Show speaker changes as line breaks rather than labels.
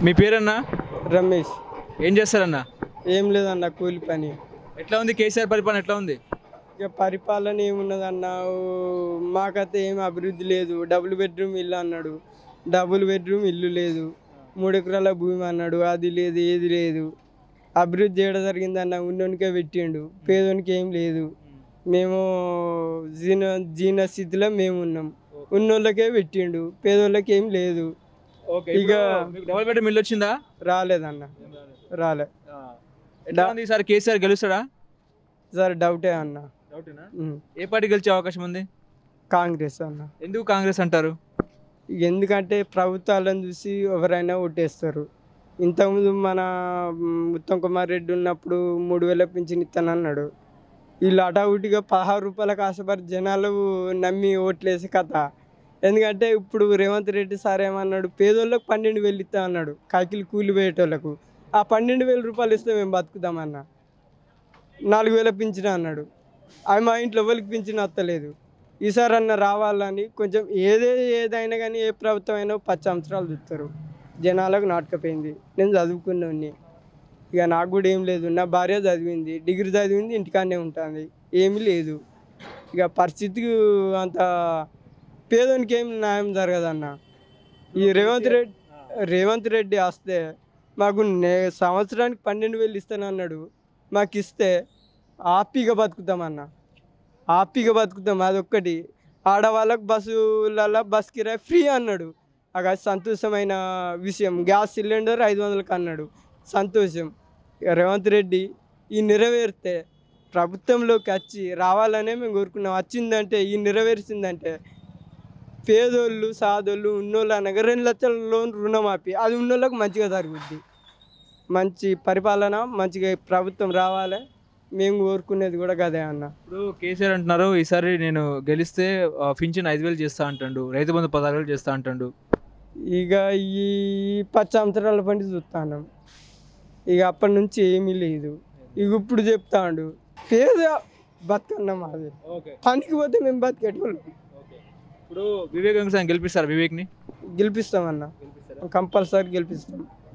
మీ పేరన్నా
రమేష్
ఏం చేస్తారన్నా
ఏం లేదన్న కూలి పని
ఎట్లా ఉంది కేసీఆర్ పరిపాలన ఎట్లా ఉంది
ఇక పరిపాలన ఏమున్నదన్న ఓ, మాకైతే ఏం అభివృద్ధి లేదు డబుల్ బెడ్రూమ్ ఇల్లు అన్నాడు డబుల్ బెడ్రూమ్ ఇల్లు లేదు మూడు ఎకరాల భూమి అన్నాడు అది లేదు ఏది లేదు అభివృద్ధి ఏడ జరిగిందన్న ఉన్నోనికే పెట్టిండు పేదోనికి ఏం లేదు మేము జీన జీన స్థితిలో మేము ఉన్నాం ఉన్నోళ్ళకే పెట్టిండు పేదోళ్ళకి ఏం లేదు
ఓకే
ఇక
డబుల్ బెడ్రూమ్ ఇల్లు వచ్చిందా
రాలేదన్న రాలే
ఎట్లా ఉంది ఈసారి కేసీఆర్ గెలుస్తాడా
సార్ డౌటే అన్న
డౌటేనా
ఉమ్.
ఏ పార్టీ గెలిచే అవకాశం ఉంది
కాంగ్రెస్ అన్న
ఎందుకు కాంగ్రెస్ అంటారు
ఎందుకంటే ప్రభుత్వాలను చూసి ఎవరైనా ఓటేస్తారు ఇంతకుముందు మన మ్, ఉత్తమ్ కుమార్ రెడ్డి ఉన్నప్పుడు మూడు వేల పింఛన్ ఇస్తానన్నాడు వీళ్ళు అటావుటిగా పదహారు రూపాయలకు ఆశపడి జనాలు నమ్మి ఓట్లేసి కథ ఎందుకంటే ఇప్పుడు రేవంత్ రెడ్డి సార్ ఏమన్నాడు పేదోళ్ళకి పన్నెండు వేలు ఇస్తా అన్నాడు కాకిలు కూలి పోయేటోళ్ళకు ఆ పన్నెండు వేల రూపాయలు ఇస్తే మేము బతుకుతామన్నా నాలుగు వేల పింఛన్ అన్నాడు అవి మా ఇంట్లో ఎవరికి పింఛన్ వస్తలేదు ఈసారి అన్న రావాలని కొంచెం ఏదే ఏదైనా కానీ ఏ ప్రభుత్వం అయినా పది సంవత్సరాలు చూస్తారు జనాలకు నాటకపోయింది నేను చదువుకున్నవాడిని ఇక నాకు కూడా ఏం లేదు నా భార్య చదివింది డిగ్రీ చదివింది ఇంటికాడనే ఉంటుంది ఏమీ లేదు ఇక పరిస్థితికి అంత పేదోనికి ఏం న్యాయం జరగదన్న ఈ రేవంత్ రెడ్డి రేవంత్ రెడ్డి వస్తే మాకు నే సంవత్సరానికి పన్నెండు వేలు ఇస్తానన్నాడు మాకు ఇస్తే హ్యాపీగా బతుకుతామన్న హ్యాపీగా బతుకుతాం అదొక్కటి ఆడవాళ్ళకు బస్సులలో బస్ కిరాయి ఫ్రీ అన్నాడు అక్కడ సంతోషమైన విషయం గ్యాస్ సిలిండర్ ఐదు వందలకి అన్నాడు సంతోషం ఇక రేవంత్ రెడ్డి ఈ నెరవేరితే ప్రభుత్వంలోకి వచ్చి రావాలనే మేము కోరుకున్నాం వచ్చిందంటే ఈ నెరవేర్చిందంటే పేదోళ్ళు సాదోళ్ళు ఉన్నోళ్ళు అనగా రెండు లక్షల లోన్ రుణమాఫీ అది ఉన్నోళ్ళకి మంచిగా జరుగుద్ది మంచి పరిపాలన మంచిగా ప్రభుత్వం రావాలి మేము కోరుకునేది కూడా గదే అన్న
ఇప్పుడు కేసీఆర్ అంటున్నారు ఈసారి నేను గెలిస్తే ఆ, పింఛన్ ఐదు వేలు చేస్తా అంటాడు రైతు బంధు పదహారు వేలు చేస్తా అంటాడు
ఇక ఈ పది సంవత్సరాల పండి చూస్తాను ఇక అప్పటి నుంచి ఏమీ లేదు ఇక ఇప్పుడు చెప్తాడు పేద బతుకన్నాం అది
ఓకే
పనికి పోతే మేము బతికేటోళ్ళు
ఇప్పుడు వివేక్ వెంకటేశ్వర గెలిపిస్తారు వివేక్ని
గెలిపిస్తామన్న కంపల్సరీ గెలిపిస్తాం